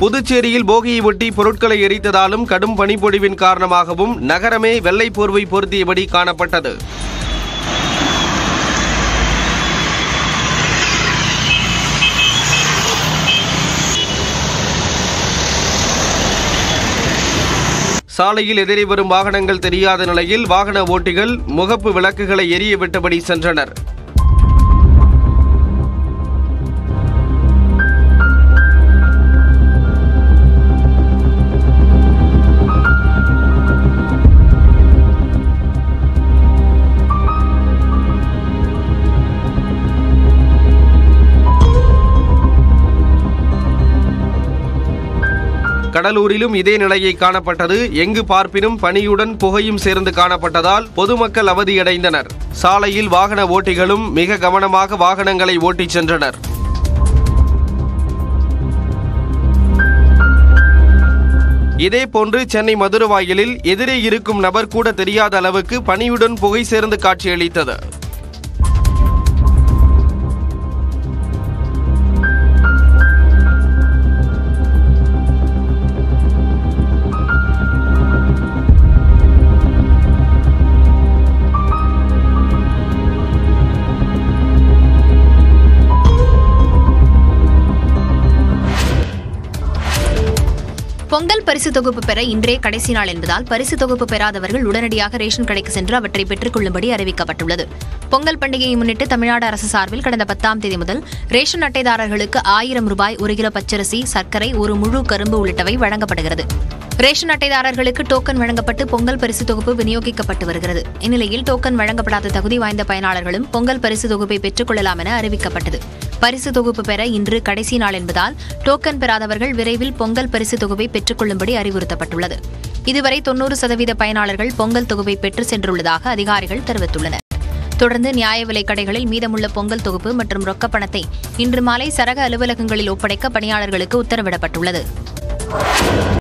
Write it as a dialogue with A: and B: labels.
A: புதுச்சேரியில் போகியை ஒட்டி பொருட்களை எரித்ததாலும் கடும் பனிப்பொழிவின் காரணமாகவும் நகரமே வெள்ளை போர்வை பொருத்தியபடி காணப்பட்டது சாலையில் எதிரே வரும் வாகனங்கள் தெரியாத நிலையில் வாகன ஓட்டிகள் முகப்பு விளக்குகளை எரிய விட்டபடி சென்றனர் கடலூரிலும் இதே நிலையை காணப்பட்டது எங்கு பார்ப்பினும் பனியுடன் புகையும் சேர்ந்து காணப்பட்டதால் பொதுமக்கள் அவதியடைந்தனர் சாலையில் வாகன ஓட்டிகளும் மிக கவனமாக வாகனங்களை ஓட்டிச் சென்றனர் இதேபோன்று சென்னை மதுரவாயலில் எதிரே இருக்கும் நபர் கூட தெரியாத அளவுக்கு பனியுடன் புகை சேர்ந்து காட்சியளித்தது
B: பொங்கல் பரிசு தொகுப்பு பெற இன்றே கடைசி நாள் என்பதால் பரிசு தொகுப்பு பெறாதவர்கள் உடனடியாக ரேஷன் கடைக்கு சென்று அவற்றை பெற்றுக் கொள்ளும்படி அறிவிக்கப்பட்டுள்ளது பொங்கல் பண்டிகையை முன்னிட்டு தமிழ்நாடு அரசு சார்பில் கடந்த பத்தாம் தேதி முதல் ரேஷன் அட்டைதாரர்களுக்கு ஆயிரம் ரூபாய் ஒரு கிலோ பச்சரிசி சர்க்கரை ஒரு முழு கரும்பு உள்ளிட்டவை வழங்கப்படுகிறது ரேஷன் அட்டைதாரர்களுக்கு டோக்கன் வழங்கப்பட்டு பொங்கல் பரிசு தொகுப்பு விநியோகிக்கப்பட்டு வருகிறது இந்நிலையில் டோக்கன் வழங்கப்படாத தகுதி வாய்ந்த பயனாளர்களும் பொங்கல் பரிசு தொகுப்பை பெற்றுக் கொள்ளலாம் என அறிவிக்கப்பட்டது பரிசு தொகுப்பு பெற இன்று கடைசி நாள் என்பதால் டோக்கன் பெறாதவர்கள் விரைவில் பொங்கல் பரிசு தொகுப்பை பெற்றுக் கொள்ளும்படி அறிவுறுத்தப்பட்டுள்ளது இதுவரை தொன்னூறு சதவீத பயனாளர்கள் பொங்கல் தொகுப்பை பெற்று சென்றுள்ளதாக அதிகாரிகள் தெரிவித்துள்ளனர் தொடர்ந்து நியாய விலைக் கடைகளில் மீதமுள்ள பொங்கல் தொகுப்பு மற்றும் ரொக்கப் பணத்தை இன்று மாலை சரக அலுவலகங்களில் ஒப்படைக்க பணியாளர்களுக்கு உத்தரவிடப்பட்டுள்ளது